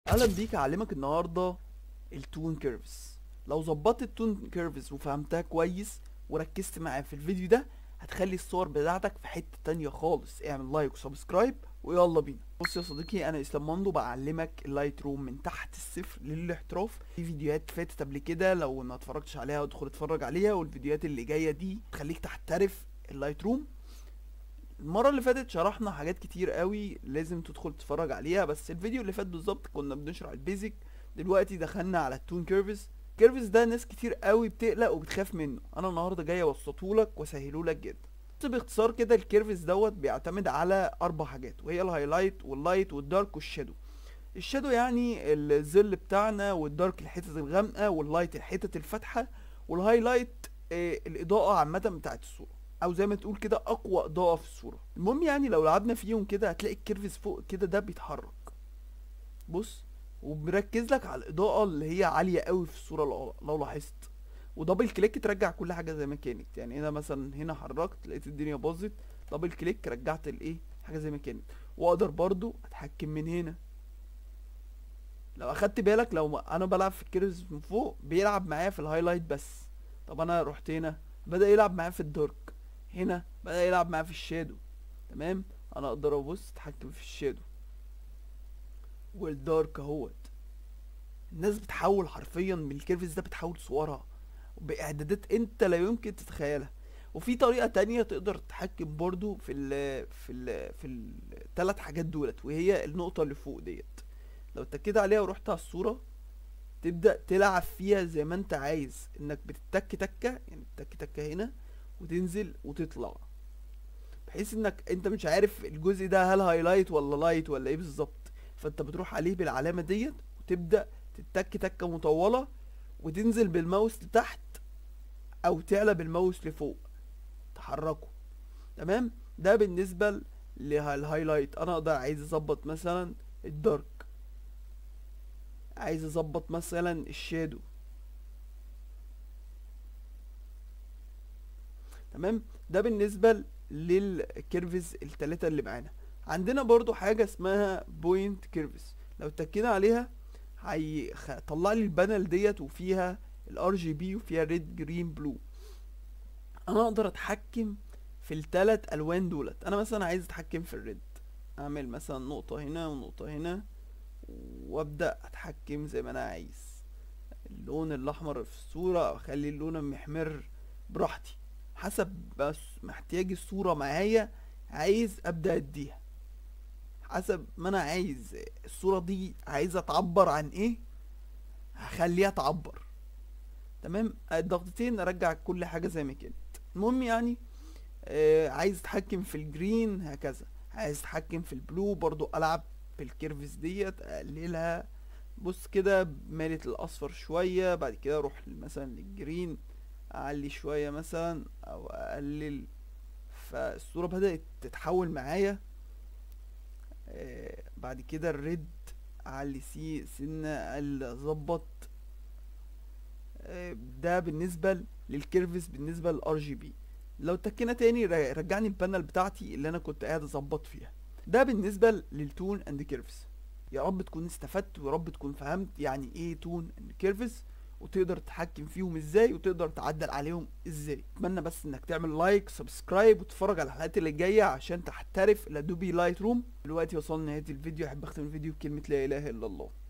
اهلا بيك اعلمك النهارده التون كيرفز لو ظبطت التون كيرفز وفهمتها كويس وركزت معايا في الفيديو ده هتخلي الصور بتاعتك في حتة تانية خالص اعمل لايك وسبسكرايب ويلا بينا بص يا صديقي انا اسلام مندو بعلمك اللايت روم من تحت الصفر للاحتراف في فيديوهات فاتت قبل كده لو ما اتفرجتش عليها ادخل اتفرج عليها والفيديوهات اللي جايه دي تخليك تحترف اللايت روم المره اللي فاتت شرحنا حاجات كتير قوي لازم تدخل تتفرج عليها بس الفيديو اللي فات بالظبط كنا بنشرح البيزك دلوقتي دخلنا على التون كيرفز كيرفز ده ناس كتير قوي بتقلق وبتخاف منه انا النهارده جاي ابسطهولك واسهلهولك جدا بس باختصار كده الكيرفز دوت بيعتمد على اربع حاجات وهي الهايلايت واللايت والدارك والشادو الشادو يعني الظل بتاعنا والدارك الحتت الغامقه واللايت الحتت الفاتحه والهايلايت آه، الاضاءه عامه بتاعت الصوره او زي ما تقول كده اقوى اضاءه في الصوره المهم يعني لو لعبنا فيهم كده هتلاقي الكيرفز فوق كده ده بيتحرك بص ومركز لك على الاضاءه اللي هي عاليه قوي في الصوره لو- لو لاحظت ودبل كليك ترجع كل حاجه زي ما كانت يعني هنا مثلا هنا حركت لقيت الدنيا باظت دبل كليك رجعت الايه حاجه زي ما كانت واقدر برضو اتحكم من هنا لو اخدت بالك لو ما- انا بلعب في الكيرفز من فوق بيلعب معايا في الهايلايت بس طب انا رحت هنا بدا يلعب معايا في الدارك هنا بدا يلعب معايا في الشادو تمام انا اقدر ابص اتحكم في الشادو والدارك اهوت الناس بتحول حرفيا من الكيرفز ده بتحول صورها باعدادات انت لا يمكن تتخيلها وفي طريقة تانية تقدر تتحكم برضو في ال في ال في الثلاث حاجات دولت وهي النقطة اللي فوق ديت لو اتكيت عليها ورحت على الصورة تبدأ تلعب فيها زي ما انت عايز انك بتتك تكة يعني تك تكة هنا وتنزل وتطلع بحيث انك انت مش عارف الجزء ده هل هايلايت ولا لايت ولا ايه بالظبط فانت بتروح عليه بالعلامة ديت وتبدأ تتك تكة مطولة وتنزل بالماوس لتحت او تعلى بالماوس لفوق تحركه تمام ده بالنسبة للهايلايت انا اقدر عايز اظبط مثلا الدارك عايز اظبط مثلا الشادو تمام ده بالنسبة للكيرفز التلاتة اللي معانا عندنا برضو حاجة اسمها بوينت كيرفز لو اتكينا عليها هيطلع لي البانل ديت وفيها الار جي بي وفيها ريد جرين بلو انا اقدر اتحكم في التلات الوان دولت انا مثلا عايز اتحكم في الريد اعمل مثلا نقطة هنا ونقطة هنا وابدأ اتحكم زي ما انا عايز اللون الاحمر في الصورة اخلي اللون المحمر براحتي حسب بس محتاج الصورة معايا عايز ابدأ اديها حسب ما انا عايز الصورة دي عايزة تعبر عن ايه هخليها تعبر تمام الضغطتين ارجع كل حاجة زي ما كانت المهم يعني آه عايز اتحكم في الجرين هكذا عايز اتحكم في البلو برضو العب بالكيرفز ديت اقللها بص كده مالة الاصفر شوية بعد كده اروح مثلا للجرين اعلي شوية مثلا او اقلل فالصورة بدأت تتحول معايا آه بعد كده الريد اعلي سي سنة اقل اظبط آه ده بالنسبة للكيرفز بالنسبة للار جي بي لو اتكينا تاني ر- رجعني البانل بتاعتي اللي انا كنت قاعد اظبط فيها ده بالنسبة للتون اند كيرفز يا رب تكون استفدت ويا رب تكون فهمت يعني ايه تون اند كيرفز وتقدر تتحكم فيهم ازاي وتقدر تعدل عليهم ازاي اتمنى بس انك تعمل لايك سبسكرايب وتتفرج على الحلقات اللي جايه عشان تحترف الادوبي لايت روم دلوقتي وصلنا لنهايه الفيديو احب اختم الفيديو بكلمه لا اله الا الله